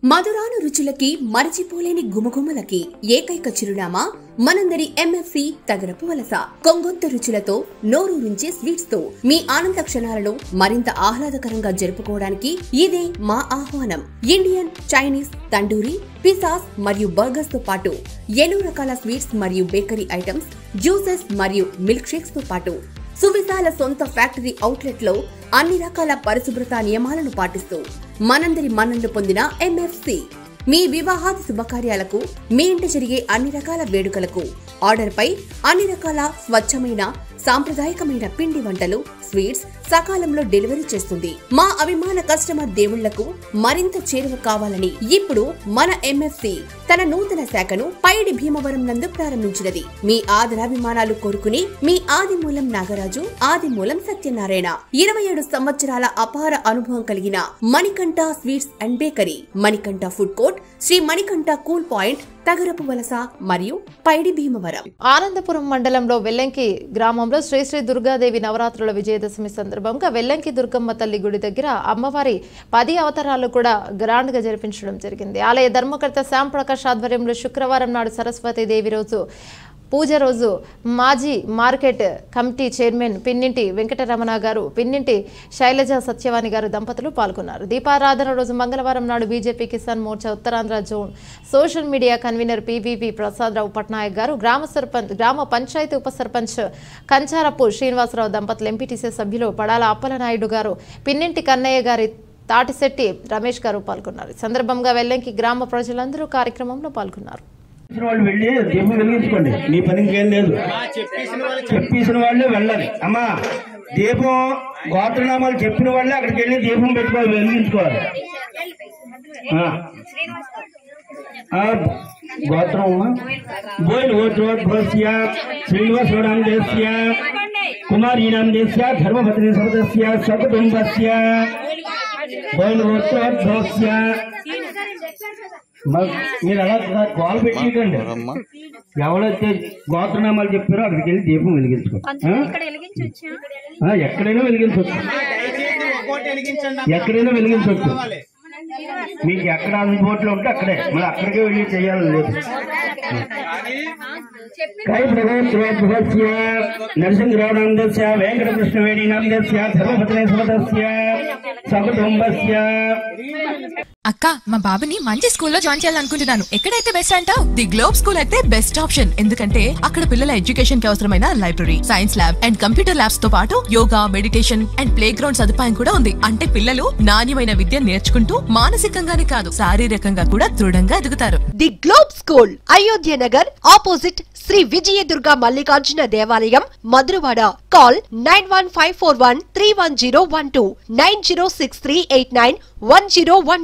మధురాను రుచులకి మరచిపోలేని గుమగుమలకి ఏకైక చిరునామా మనందరి ఎంఎఫ్సి తగరపు వలస కొంగొంత రుచులతో నోరూరించే స్వీట్స్ తో మీ ఆనంద క్షణాలను మరింత ఆహ్లాదకరంగా జరుపుకోవడానికి ఇదే మా ఆహ్వానం ఇండియన్ చైనీస్ తండూరి పిసాస్ మరియు బర్గర్స్ తో పాటు ఎన్నో రకాల స్వీట్స్ మరియు బేకరీ ఐటమ్స్ జ్యూసెస్ మరియు మిల్క్ షేక్స్ తో పాటు సువిశాల సొంత ఫ్యాక్టరీ అవుట్లెట్ లో అన్ని రకాల పరిశుభ్రత నియమాలను పాటిస్తూ మనందరి మన్ననలు పొందిన ఎంఎఫ్సి మీ వివాహాది శుభకార్యాలకు మీ ఇంట జరిగే అన్ని రకాల వేడుకలకు ఆర్డర్ పై అన్ని రకాల స్వచ్ఛమైన సాంప్రదాయకమైన పిండి వంటలు స్వీట్స్ సకాలంలో డెలివరీ చేస్తుంది మా అభిమాన కస్టమర్ దేవుళ్లకు మరింత చేరువ కావాలని ఇప్పుడు మన ఎంఎఫ్సి తన నూతన శాఖను పైడి భీమవరం నందు ప్రారంభించినది మీ ఆదరాభిమానాలు కోరుకుని మీ ఆదిమూలం నాగరాజు ఆదిమూలం సత్యనారాయణ ఇరవై ఏడు సంవత్సరాల అపార అనుభవం కలిగిన Manikanta sweets and bakery Manikanta food court Shri Manikanta cool point Tagarapuvalasa మరియు పైడి భీమవరం ఆనందపురం మండలంలో వెల్లంకి గ్రామంలో శ్రీ శ్రీ దుర్గాదేవి నవరాత్రుల విజయదశమి సందర్భంగా వెల్లంకి దుర్గమ్మ తల్లి గుడి దగ్గర అమ్మవారి పది అవతారాలు కూడా గ్రాండ్ గా జరిపించడం జరిగింది ఆలయ ధర్మకర్త శ్యామ్ ప్రకాష్ ఆధ్వర్యంలో శుక్రవారం నాడు సరస్వతి దేవి రోజు పూజ రోజు మాజీ market committee chairman Pinninti Venkataramana garu Pinninti Shailaja Satyavani గారు దంపతులు పాల్గొన్నారు దీపారాధన రోజు మంగళవారం నాడు BJP Kisan Morcha Uttarandhra zone social media convener PVV Prasadarao Patnaik garu గ్రామ సర్పంచ్ గ్రామ పంచాయతీ ఉప సర్పంచ్ కంచారపు శ్రీనివాసరావు దంపతులు ఎంపీటీసీ సభ్యులు పడాల అప్పలనాయుడు గారు పిన్నింటి కన్నయ్య గారి తాటిశెట్టి రమేష్ గారు పాల్గొన్నారు ఈ సందర్భంగా వెల్లంకి గ్రామ ప్రజలందరూ కార్యక్రమంలో పాల్గొన్నారు చెప్పేసిన వాళ్ళు వెళ్ళి దీపం వెలిగించుకోండి నీ పని ఇంకేం లేదు చెప్పేసిన వాళ్ళే వెళ్ళాలి అమ్మా దీపం గోత్రనామాలు చెప్పిన వాళ్ళే అక్కడికి వెళ్ళి దీపం పెట్టుకోవాలి వెలిగించుకోవాలి ఆ. ఆ, గోత్రం అమ్మా బోయిల్ గోత్రోద్భవస్య శ్రీనివాసరాం దేశ్య కుమారీణాం దేశ్య ధర్మపత్ని సర్వదస్య సకుటుంబస్య బోయిల్ గోత్రోద్భవస్య మరి మీరు అలా కాల్ పెట్టికండి ఎవరైతే గోత్రనామాలు చెప్పారో అక్కడికి వెళ్ళి దీపం వెలిగించుకోండి ఆ? ఆ, ఎక్కడైనా వెలిగించవచ్చు ఎక్కడైనా వెలిగించవచ్చు మీకు ఎక్కడ అందుబాటులో ఉంటే అక్కడే మరి అక్కడికే వెళ్ళి చేయాలని లేదు కై ప్రభోత్రోద్భవస్య నరసింహరావు దస్య వెంకటకృష్ణ వేణి దస్య ధర్మపత్ని సమదస్య సకుటుంబస్య అక్క మా బాబుని మంచి స్కూల్లో జాయిన్ చేయాలనుకుంటున్నాను ఎక్కడైతే బెస్ట్ అంటావు ది గ్లోబ్ స్కూల్ అయితే బెస్ట్ ఆప్షన్ ఎందుకంటే అక్కడ పిల్లల ఎడ్యుకేషన్ కి అవసరమైన library science lab and computer labs తో పాటు yoga meditation and playground సదుపాయం కూడా ఉంది అంటే పిల్లలు నాణ్యమైన విద్య నేర్చుకుంటూ మానసికంగానే కాదు శారీరకంగా కూడా దృఢంగా ఎదుగుతారు the Globe School Ayodhya Nagar opposite Shri Vijayadurga Mallikarjuna దేవాలయం Madhurawada call nine one five four one three one zero one two nine zero six three eight nine one zero one